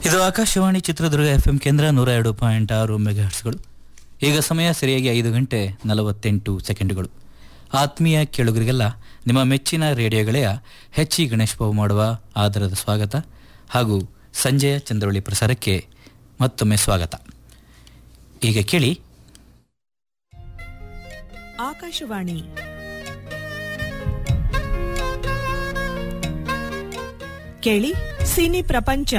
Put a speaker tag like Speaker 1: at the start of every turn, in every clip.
Speaker 1: ಇದು Akashvani Chitradurga F M ಕೇಂದ್ರ ನೂರ ಎರಡು ಪಾಯಿಂಟ್ ಆರು ಮೆಗಾಹರ್ಸ್ಗಳು ಈಗ ಸಮಯ ಸರಿಯಾಗಿ ಐದು ಗಂಟೆ ನಲವತ್ತೆಂಟು ಸೆಕೆಂಡುಗಳು ಆತ್ಮೀಯ ಕೇಳುಗರಿಗೆಲ್ಲ ನಿಮ್ಮ ಮೆಚ್ಚಿನ ರೇಡಿಯೋಗೆಳೆಯ ಹೆಚ್ ಇ ಗಣೇಶ್ ಬಾಬು ಮಾಡುವ ಆದರದ ಸ್ವಾಗತ ಹಾಗೂ ಸಂಜೆಯ ಚಂದ್ರವಳ್ಳಿ ಪ್ರಸಾರಕ್ಕೆ ಮತ್ತೊಮ್ಮೆ ಸ್ವಾಗತ ಈಗ ಕೇಳಿ
Speaker 2: ಆಕಾಶವಾಣಿ ಕೇಳಿ ಸಿನಿ ಪ್ರಪಂಚ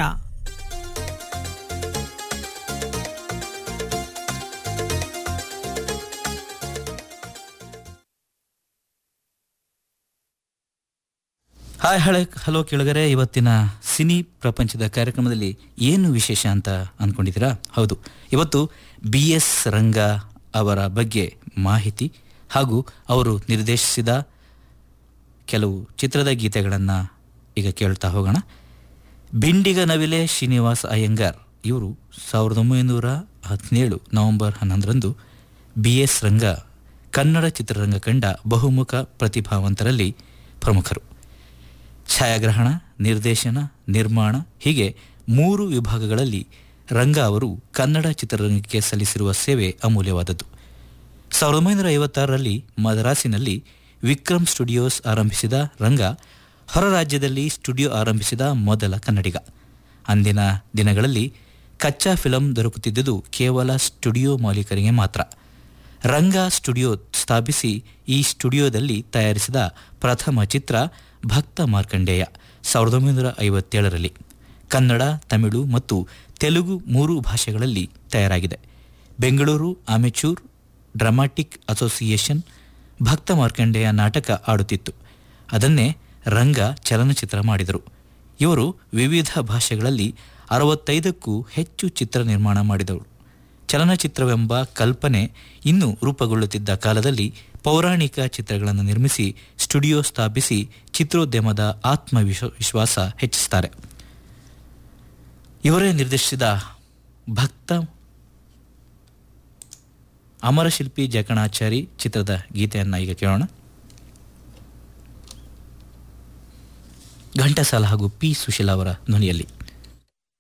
Speaker 1: ಹಾಯ್ ಹಳೆ ಹಲೋ ಕೇಳುಗರೆ ಇವತ್ತಿನ ಸಿನಿ ಪ್ರಪಂಚದ ಕಾರ್ಯಕ್ರಮದಲ್ಲಿ ಏನು ವಿಶೇಷ ಅಂತ ಅಂದ್ಕೊಂಡಿದ್ದೀರಾ ಹೌದು ಇವತ್ತು ಬಿ ಎಸ್ ರಂಗ ಅವರ ಬಗ್ಗೆ ಮಾಹಿತಿ ಹಾಗೂ ಅವರು ನಿರ್ದೇಶಿಸಿದ ಕೆಲವು ಚಿತ್ರದ ಗೀತೆಗಳನ್ನು ಈಗ ಕೇಳ್ತಾ ಹೋಗೋಣ ಬಿಂಡಿಗ ನವಿಲೆ ಶ್ರೀನಿವಾಸ್ ಅಯ್ಯಂಗಾರ್ ಇವರು ಸಾವಿರದ ಒಂಬೈನೂರ ಹದಿನೇಳು ನವೆಂಬರ್ ಹನ್ನೊಂದರಂದು ಬಿ ಎಸ್ ರಂಗ ಕನ್ನಡ ಚಿತ್ರರಂಗ ಕಂಡ ಬಹುಮುಖ ಪ್ರತಿಭಾವಂತರಲ್ಲಿ ಪ್ರಮುಖರು ಛಾಯಾಗ್ರಹಣ ನಿರ್ದೇಶನ ನಿರ್ಮಾಣ ಹೀಗೆ ಮೂರು ವಿಭಾಗಗಳಲ್ಲಿ ರಂಗ ಅವರು ಕನ್ನಡ ಚಿತ್ರರಂಗಕ್ಕೆ ಸಲ್ಲಿಸಿರುವ ಸೇವೆ ಅಮೂಲ್ಯವಾದದ್ದು ಸಾವಿರದ ಒಂಬೈನೂರ ಐವತ್ತಾರರಲ್ಲಿ ಮದ್ರಾಸಿನಲ್ಲಿ ವಿಕ್ರಮ್ ಸ್ಟುಡಿಯೋಸ್ ಆರಂಭಿಸಿದ ರಂಗ ಹೊರ ರಾಜ್ಯದಲ್ಲಿ ಸ್ಟುಡಿಯೋ ಆರಂಭಿಸಿದ ಮೊದಲ ಕನ್ನಡಿಗ ಅಂದಿನ ದಿನಗಳಲ್ಲಿ ಕಚ್ಚಾ ಫಿಲಂ ದೊರಕುತ್ತಿದ್ದುದು ಕೇವಲ ಸ್ಟುಡಿಯೋ ಮಾಲೀಕರಿಗೆ ಮಾತ್ರ ರಂಗ ಸ್ಟುಡಿಯೋ ಸ್ಥಾಪಿಸಿ ಈ ಸ್ಟುಡಿಯೋದಲ್ಲಿ ತಯಾರಿಸಿದ ಪ್ರಥಮ ಚಿತ್ರ ಭಕ್ತ ಮಾರ್ಕಂಡೇಯ ಸಾವಿರದ ಒಂಬೈನೂರ ಐವತ್ತೇಳರಲ್ಲಿ ಕನ್ನಡ ತಮಿಳು ಮತ್ತು ತೆಲುಗು ಮೂರು ಭಾಷೆಗಳಲ್ಲಿ ತಯಾರಾಗಿದೆ Bengaluru amateur dramatic association Bhakta Markandeya ನಾಟಕ ಆಡುತ್ತಿತ್ತು ಅದನ್ನೇ ರಂಗ ಚಲನಚಿತ್ರ ಮಾಡಿದರು ಇವರು ವಿವಿಧ ಭಾಷೆಗಳಲ್ಲಿ ಅರವತ್ತೈದಕ್ಕೂ ಹೆಚ್ಚು ಚಿತ್ರ ನಿರ್ಮಾಣ ಮಾಡಿದವರು ಚಲನಚಿತ್ರವೆಂಬ ಕಲ್ಪನೆ ಇನ್ನೂ ರೂಪುಗೊಳ್ಳುತ್ತಿದ್ದ ಕಾಲದಲ್ಲಿ ಪೌರಾಣಿಕ ಚಿತ್ರಗಳನ್ನು ನಿರ್ಮಿಸಿ ಸ್ಟುಡಿಯೋ ಸ್ಥಾಪಿಸಿ ಚಿತ್ರೋದ್ಯಮದ ಆತ್ಮವಿಶ್ವ ವಿಶ್ವಾಸ ಹೆಚ್ಚಿಸುತ್ತಾರೆ ಇವರೇ ನಿರ್ದೇಶಿಸಿದ ಭಕ್ತ ಅಮರಶಿಲ್ಪಿ ಜಕಣಾಚಾರಿ ಚಿತ್ರದ ಗೀತೆಯನ್ನು ಈಗ ಕೇಳೋಣ ಘಂಟಸಾಲ ಹಾಗೂ ಪಿ ಸುಶೀಲಾ ಅವರ ಧ್ವನಿಯಲ್ಲಿ